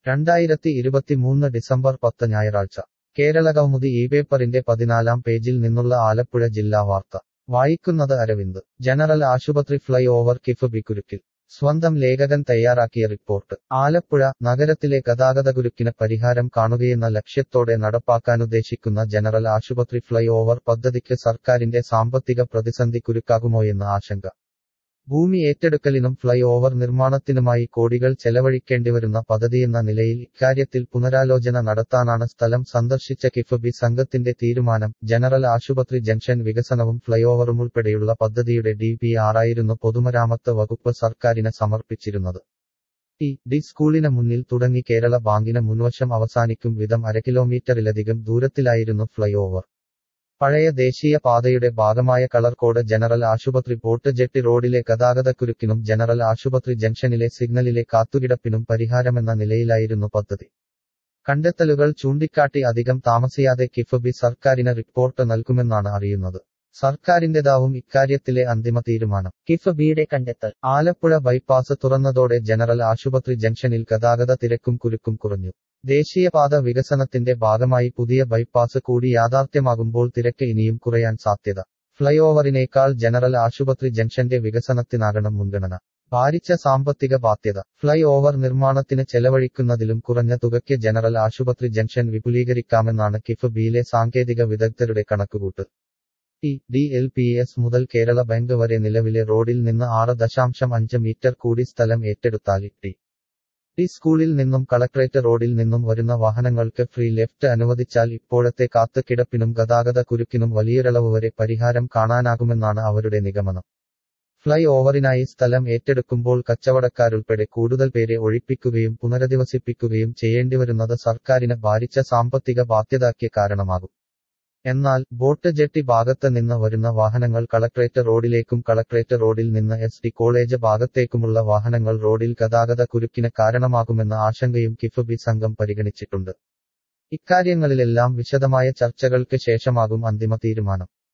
രണ്ടായിരത്തി ഇരുപത്തിമൂന്ന് ഡിസംബർ പത്ത് ഞായറാഴ്ച കേരളകൗമുദി ഈ പേപ്പറിന്റെ പതിനാലാം പേജിൽ നിന്നുള്ള ആലപ്പുഴ ജില്ലാ വാർത്ത വായിക്കുന്നത് അരവിന്ദ് ജനറൽ ആശുപത്രി ഫ്ലൈ ഓവർ കിഫ് കുരുക്കിൽ സ്വന്തം ലേഖകൻ തയ്യാറാക്കിയ റിപ്പോർട്ട് ആലപ്പുഴ നഗരത്തിലെ ഗതാഗതകുരുക്കിന് പരിഹാരം കാണുകയെന്ന ലക്ഷ്യത്തോടെ നടപ്പാക്കാനുദ്ദേശിക്കുന്ന ജനറൽ ആശുപത്രി ഫ്ലൈ ഓവർ പദ്ധതിക്ക് സർക്കാരിന്റെ സാമ്പത്തിക പ്രതിസന്ധി കുരുക്കാകുമോയെന്ന ആശങ്ക ഭൂമി ഏറ്റെടുക്കലിനും ഫ്ലൈ ഓവർ നിർമ്മാണത്തിനുമായി കോടികൾ ചെലവഴിക്കേണ്ടിവരുന്ന പദ്ധതിയെന്ന നിലയിൽ ഇക്കാര്യത്തിൽ പുനരാലോചന നടത്താനാണ് സ്ഥലം സന്ദർശിച്ച കിഫബി സംഘത്തിന്റെ തീരുമാനം ജനറൽ ആശുപത്രി ജംഗ്ഷൻ വികസനവും ഫ്ലൈ ഓവറും ഉൾപ്പെടെയുള്ള പദ്ധതിയുടെ ഡി പി ആറായിരുന്നു പൊതുമരാമത്ത് വകുപ്പ് സർക്കാരിന് സമർപ്പിച്ചിരുന്നത് ടി ഡി സ്കൂളിന് മുന്നിൽ തുടങ്ങി കേരള ബാങ്കിന് മുൻവശം അവസാനിക്കും വിധം അര കിലോമീറ്ററിലധികം ദൂരത്തിലായിരുന്നു ഫ്ലൈ ഓവർ പഴയ ദേശീയ പാതയുടെ ഭാഗമായ കളർകോട് ജനറൽ ആശുപത്രി ബോട്ട് ജെട്ടി റോഡിലെ ഗതാഗതക്കുരുക്കിനും ജനറൽ ആശുപത്രി ജംഗ്ഷനിലെ സിഗ്നലിലെ കാത്തുകിടപ്പിനും പരിഹാരമെന്ന നിലയിലായിരുന്നു പദ്ധതി കണ്ടെത്തലുകൾ ചൂണ്ടിക്കാട്ടി അധികം താമസിയാതെ കിഫബി സർക്കാരിന് റിപ്പോർട്ട് നൽകുമെന്നാണ് അറിയുന്നത് സർക്കാരിന്റേതാവും ഇക്കാര്യത്തിലെ അന്തിമ തീരുമാനം കിഫബിയുടെ കണ്ടെത്തൽ ആലപ്പുഴ ബൈപ്പാസ് തുറന്നതോടെ ജനറൽ ആശുപത്രി ജംഗ്ഷനിൽ ഗതാഗത തിരക്കും കുരുക്കും കുറഞ്ഞു ദേശീയപാത വികസനത്തിന്റെ ഭാഗമായി പുതിയ ബൈപ്പാസ് കൂടി യാഥാർത്ഥ്യമാകുമ്പോൾ തിരക്ക് ഇനിയും കുറയാൻ സാധ്യത ഫ്ലൈ ഓവറിനേക്കാൾ ജനറൽ ആശുപത്രി ജംഗ്ഷന്റെ വികസനത്തിനാകണം മുൻഗണന ഭാരിച്ച സാമ്പത്തിക ബാധ്യത ഫ്ലൈ ഓവർ നിർമ്മാണത്തിന് ചെലവഴിക്കുന്നതിലും കുറഞ്ഞ തുകയ്ക്ക് ജനറൽ ആശുപത്രി ജംഗ്ഷൻ വിപുലീകരിക്കാമെന്നാണ് കിഫബിയിലെ സാങ്കേതിക വിദഗ്ധരുടെ കണക്കുകൂട്ട് T D L P S മുതൽ കേരള ബാങ്ക് വരെ നിലവിലെ റോഡിൽ നിന്ന് ആറ് ദശാംശം അഞ്ച് മീറ്റർ കൂടി സ്ഥലം ഏറ്റെടുത്താൽ ടി ടി സ്കൂളിൽ നിന്നും കളക്ട്രേറ്റ് റോഡിൽ നിന്നും വരുന്ന വാഹനങ്ങൾക്ക് ഫ്രീ ലെഫ്റ്റ് അനുവദിച്ചാൽ ഇപ്പോഴത്തെ കാത്ത് കിടപ്പിനും ഗതാഗത കുരുക്കിനും വലിയൊരളവ് വരെ പരിഹാരം കാണാനാകുമെന്നാണ് അവരുടെ നിഗമനം ഫ്ലൈ ഓവറിനായി സ്ഥലം ഏറ്റെടുക്കുമ്പോൾ കച്ചവടക്കാരുൾപ്പെടെ കൂടുതൽ പേരെ ഒഴിപ്പിക്കുകയും പുനരധിവസിപ്പിക്കുകയും ചെയ്യേണ്ടിവരുന്നത് സർക്കാരിന് ഭാരിച്ച സാമ്പത്തിക ബാധ്യതയ്ക്ക് കാരണമാകും എന്നാൽ ബോട്ട് ജെട്ടി ഭാഗത്ത് നിന്ന് വരുന്ന വാഹനങ്ങൾ കളക്ട്രേറ്റ് റോഡിലേക്കും കളക്ട്രേറ്റ് റോഡിൽ നിന്ന് എസ് ടി കോളേജ് ഭാഗത്തേക്കുമുള്ള വാഹനങ്ങൾ റോഡിൽ ഗതാഗത കുരുക്കിന് കാരണമാകുമെന്ന ആശങ്കയും കിഫബി സംഘം പരിഗണിച്ചിട്ടുണ്ട് ഇക്കാര്യങ്ങളിലെല്ലാം വിശദമായ ചർച്ചകൾക്ക് ശേഷമാകും അന്തിമ തീരുമാനം